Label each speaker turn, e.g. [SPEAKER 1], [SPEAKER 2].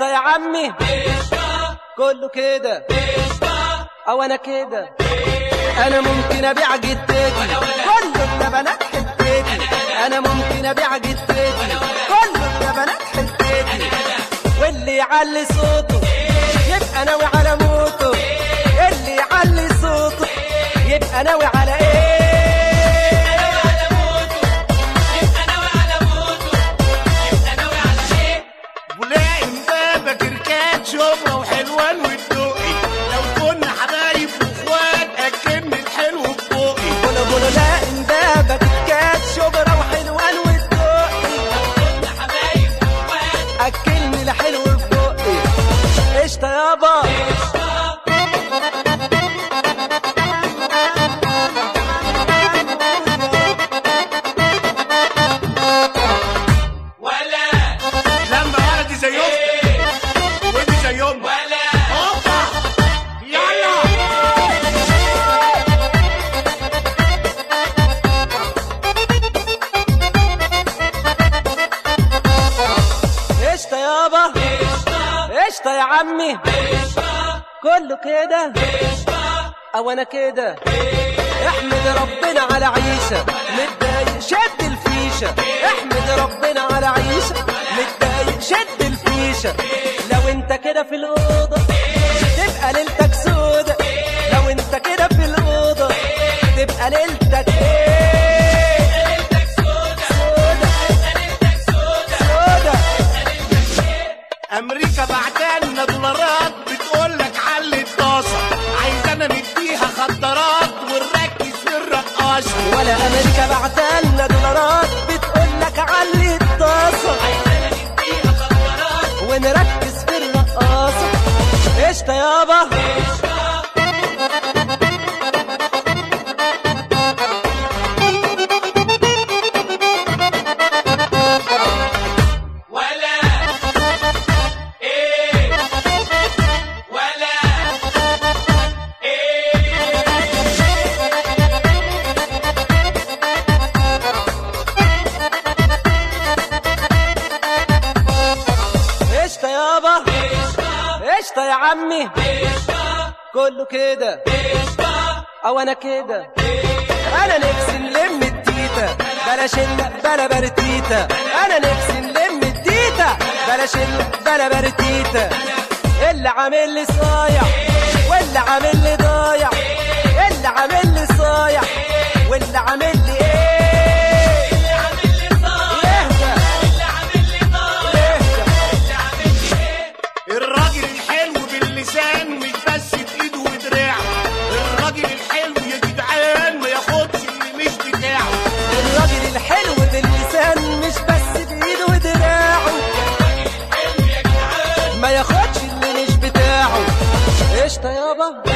[SPEAKER 1] قشطة يا عمي كله كده او انا كده انا ممكن ابيع جدتي كل اللبنات حتتي انا ممكن ابيع جدتي كل اللبنات حتتي واللي يعلي صوته يبقى ناوي على موته اللي يعلي صوته يبقى ناوي على ايه
[SPEAKER 2] ولائم بابا كركات شبرا وحلوان والدقي لو كنا حبايب واخوات اكلني الحلو ببقي
[SPEAKER 1] بولو بولو لا امبابة كتكات شبرا وحلوان والدقي اكلني لحلو في بقي قشطة يابا
[SPEAKER 2] لما ولدي زي اختي ودي زي امي هوبا يلا
[SPEAKER 1] قشطة يابا قشطة يا عمي كله كده او انا كده احمد ربنا على عيشة متضايق شد الفيشة احمد ربنا على عيشة متضايق شد الفيشة لو انت كده في الأوضة تبقى ليلتك سودة لو انت كده في الأوضة تبقى ليلتك ايه سودة سودة
[SPEAKER 2] امريكا بعتالنا دولارات بتقول لك علي الطاسه عايزانا نديها خدرات ونركز في الرقاصه
[SPEAKER 1] ولا امريكا بعتلنا دولارات بتقول لك علي الطاسه ونركز في الرقاصه قشطه يابا قشطه يابا قشطه يا عمي كله كده او انا كده انا نفسي نلم التيتا بلاش ال- بلا برتيتا انا نفسي نلم التيتا بلاش ال- بلا برتيتا اللي عامل لي صايع واللي عامل لي ضايع اللي عامل لي صايع واللي عامل لي ايه يهدى يهدى
[SPEAKER 2] الراجل الحلو باللسان مش بس بايده ودراعه الراجل الحلو يا جدعان ما ياخدش اللي مش بتاعه
[SPEAKER 1] الراجل الحلو باللسان مش بس بايده ودراعه ما ياخدش اللي مش بتاعه قشطه يابا